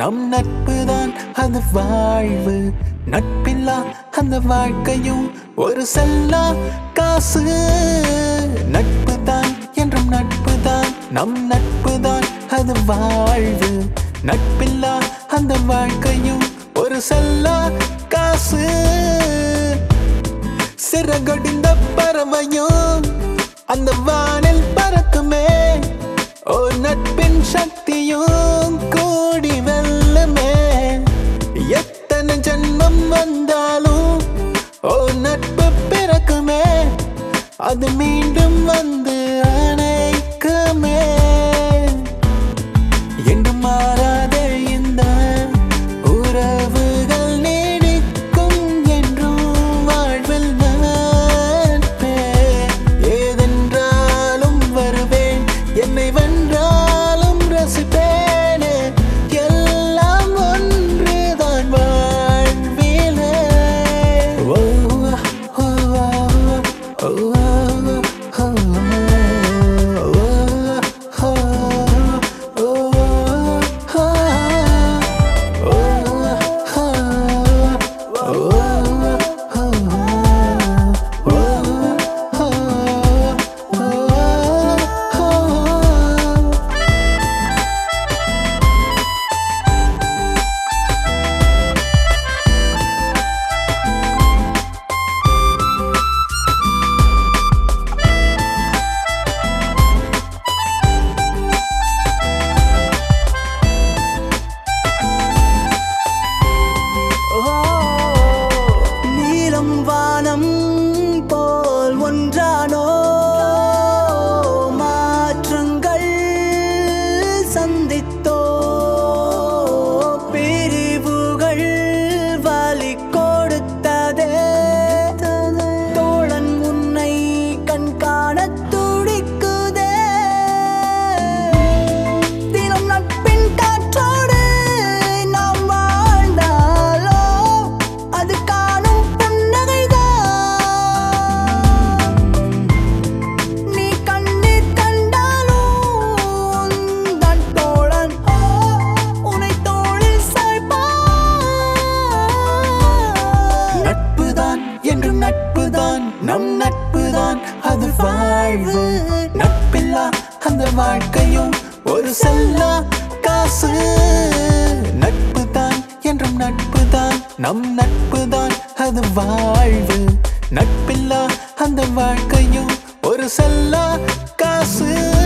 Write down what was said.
நம் நட்பு தான் அது வாழ்வு நட்பில்லா அந்த வாழ்க்கையும் ஒரு செல்லா காசு நட்பு தான் என்றும் நட்பு தான் நம் நட்பு தான் அது வாழ்வு நட்பில்லா அந்த வாழ்க்கையும் ஒரு செல்லா காசு சிறகொடிந்த பறவையும் அந்த வானில் பறக்குமே ஓ நட்பின் சக்தியும் கூடி வெல்லுமே எத்தனை ஜென்மம் வந்தாலும் ஓ நட்பு பிறக்குமே அது மீண்டும் வந்து அணைக்குமே என்று மாறாத இந்த உறவுகள் நீடிக்கும் என்றும் வாழ்வில் நட்பே ஏதென்றாலும் வருவேன் என்னை வென்றாலும் ரசிப்பேனே எல்லாம் ஒன்றுதான் வாழ்விலே ஓ ஓ ஓ ஓ நீலம் வானம் போல் ஒன்றானோ மாற்றங்கள் சந்தித்தோ பிரிவுகள் வலி கொடுத்ததே தோழன் உன்னை கண்காணத் துடிக்குதே தினம் நட்பின் காற்றோடு நாம் வாழ்ந்தாலோ அது காணும் புன்னகைதான் நீ கண்ணீர் கண்டாலும் உந்தன் தோழன் உன்னை தோளில் சாய்ப்பான் நட்புதான் என்றும் நட்புதான் நம் நட்புதான் அது வாழ்வு நட்பில்லா அந்த வாழ்க்கையும் ஒரு செல்லா காசு நட்புதான் என்றும் நட்புதான் நம் நட்புதான் அது வாழ்வு நட்பில்லா அந்த வாழ்க்கையும் ஒரு செல்லா காசு